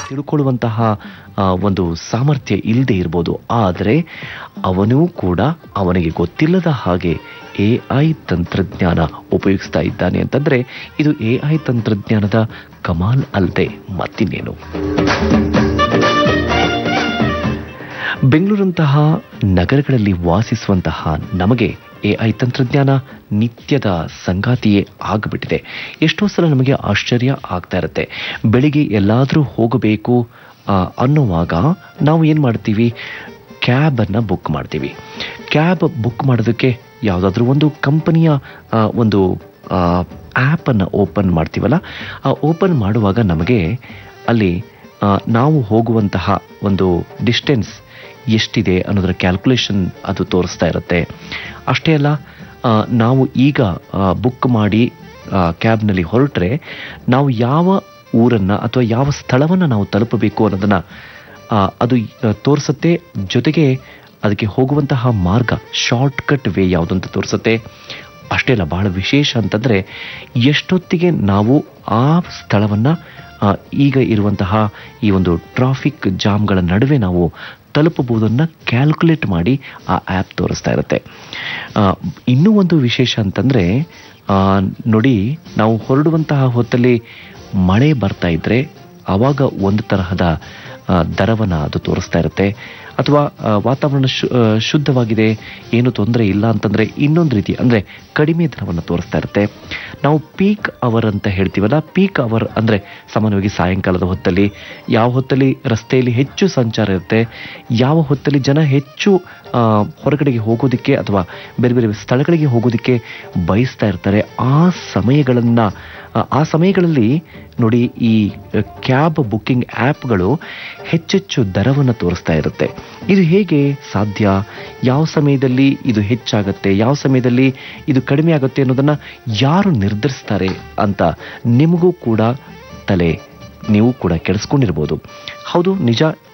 ತಿಳ್ಕೊಳ್ಳುವಂತಹ ಆ, ಒಂದು ಸಾಮರ್ಥ್ಯ ಇಲ್ಲದೆ ಇರ್ಬೋದು ಆದರೆ ಅವನೂ ಕೂಡ ಅವನಿಗೆ ಗೊತ್ತಿಲ್ಲದ ಹಾಗೆ ಎ ಐ ತಂತ್ರಜ್ಞಾನ ಉಪಯೋಗಿಸ್ತಾ ಇದ್ದಾನೆ ಅಂತಂದ್ರೆ ಇದು ಎ ಐ ತಂತ್ರಜ್ಞಾನದ ಕಮಾಲ್ ಅಲ್ಲದೆ ಮತ್ತಿನ್ನೇನು ಬೆಂಗಳೂರಂತಹ ನಗರಗಳಲ್ಲಿ ವಾಸಿಸುವಂತಹ ನಮಗೆ ಎ ಐ ತಂತ್ರಜ್ಞಾನ ನಿತ್ಯದ ಸಂಗಾತಿಯೇ ಆಗಿಬಿಟ್ಟಿದೆ ಎಷ್ಟೋ ಸಲ ನಮಗೆ ಆಶ್ಚರ್ಯ ಆಗ್ತಾ ಇರುತ್ತೆ ಬೆಳಿಗ್ಗೆ ಎಲ್ಲಾದರೂ ಹೋಗಬೇಕು ಆ, ಅನ್ನುವಾಗ ನಾವು ಏನು ಮಾಡ್ತೀವಿ ಕ್ಯಾಬನ್ನು ಬುಕ್ ಮಾಡ್ತೀವಿ ಕ್ಯಾಬ್ ಬುಕ್ ಮಾಡೋದಕ್ಕೆ ಯಾವುದಾದ್ರೂ ಒಂದು ಕಂಪನಿಯ ಆ, ಒಂದು ಆ್ಯಪನ್ನು ಓಪನ್ ಮಾಡ್ತೀವಲ್ಲ ಆ ಓಪನ್ ಮಾಡುವಾಗ ನಮಗೆ ಅಲ್ಲಿ ಆ, ನಾವು ಹೋಗುವಂತಹ ಒಂದು ಡಿಸ್ಟೆನ್ಸ್ ಎಷ್ಟಿದೆ ಅನ್ನೋದರ ಕ್ಯಾಲ್ಕುಲೇಷನ್ ಅದು ತೋರಿಸ್ತಾ ಇರುತ್ತೆ ಅಷ್ಟೇ ಅಲ್ಲ ಆ, ನಾವು ಈಗ ಬುಕ್ ಮಾಡಿ ಕ್ಯಾಬ್ನಲ್ಲಿ ಹೊರಟ್ರೆ ನಾವು ಯಾವ ಊರನ್ನು ಅಥವಾ ಯಾವ ಸ್ಥಳವನ್ನು ನಾವು ತಲುಪಬೇಕು ಅನ್ನೋದನ್ನು ಅದು ಆ, ತೋರಿಸುತ್ತೆ ಜೊತೆಗೆ ಅದಕ್ಕೆ ಹೋಗುವಂತಹ ಮಾರ್ಗ ಶಾರ್ಟ್ ಕಟ್ ವೇ ಯಾವುದು ಅಂತ ತೋರಿಸುತ್ತೆ ಅಷ್ಟೇ ಅಲ್ಲ ಬಹಳ ವಿಶೇಷ ಅಂತಂದರೆ ಎಷ್ಟೊತ್ತಿಗೆ ನಾವು ಆ ಸ್ಥಳವನ್ನು ಈಗ ಇರುವಂತಹ ಈ ಒಂದು ಟ್ರಾಫಿಕ್ ಜಾಮ್ಗಳ ನಡುವೆ ನಾವು ತಲುಪಬಹುದನ್ನು ಕ್ಯಾಲ್ಕುಲೇಟ್ ಮಾಡಿ ಆ ಆ್ಯಪ್ ತೋರಿಸ್ತಾ ಇರುತ್ತೆ ಆ, ಇನ್ನೂ ಒಂದು ವಿಶೇಷ ಅಂತಂದರೆ ನೋಡಿ ನಾವು ಹೊರಡುವಂತಹ ಹೊತ್ತಲ್ಲಿ ಮಳೆ ಬರ್ತಾ ಇದ್ದರೆ ಆವಾಗ ಒಂದು ತರಹದ ಆ, ದರವನ್ನು ಅದು ತೋರಿಸ್ತಾ ಇರುತ್ತೆ ಅಥವಾ ಆ, ವಾತಾವರಣ ಶು ಆ, ಶುದ್ಧವಾಗಿದೆ ಏನು ತೊಂದರೆ ಇಲ್ಲ ಅಂತಂದರೆ ಇನ್ನೊಂದು ರೀತಿ ಅಂದರೆ ಕಡಿಮೆ ದರವನ್ನು ತೋರಿಸ್ತಾ ಇರುತ್ತೆ ನಾವು ಪೀಕ್ ಅವರ್ ಅಂತ ಹೇಳ್ತೀವಲ್ಲ ಪೀಕ್ ಅವರ್ ಅಂದರೆ ಸಾಮಾನ್ಯವಾಗಿ ಸಾಯಂಕಾಲದ ಹೊತ್ತಲ್ಲಿ ಯಾವ ಹೊತ್ತಲ್ಲಿ ರಸ್ತೆಯಲ್ಲಿ ಹೆಚ್ಚು ಸಂಚಾರ ಇರುತ್ತೆ ಯಾವ ಹೊತ್ತಲ್ಲಿ ಜನ ಹೆಚ್ಚು ಆ, ಹೊರಗಡೆಗೆ ಹೋಗೋದಕ್ಕೆ ಅಥವಾ ಬೇರೆ ಬೇರೆ ಸ್ಥಳಗಳಿಗೆ ಹೋಗೋದಕ್ಕೆ ಬಯಸ್ತಾ ಇರ್ತಾರೆ ಆ ಸಮಯಗಳನ್ನು ಆ ಸಮಯಗಳಲ್ಲಿ ನೋಡಿ ಈ ಕ್ಯಾಬ್ ಬುಕ್ಕಿಂಗ್ ಆ್ಯಪ್ಗಳು ಹೆಚ್ಚೆಚ್ಚು ದರವನ್ನು ತೋರಿಸ್ತಾ ಇರುತ್ತೆ ಇದು ಹೇಗೆ ಸಾಧ್ಯ ಯಾವ ಸಮಯದಲ್ಲಿ ಇದು ಹೆಚ್ಚಾಗುತ್ತೆ ಯಾವ ಸಮಯದಲ್ಲಿ ಇದು ಕಡಿಮೆ ಆಗುತ್ತೆ ಅನ್ನೋದನ್ನು ಯಾರು ನಿರ್ಧರಿಸ್ತಾರೆ ಅಂತ ನಿಮಗೂ ಕೂಡ ತಲೆ ನೀವು ಕೂಡ ಕೆಡಿಸ್ಕೊಂಡಿರ್ಬೋದು ಹೌದು ನಿಜ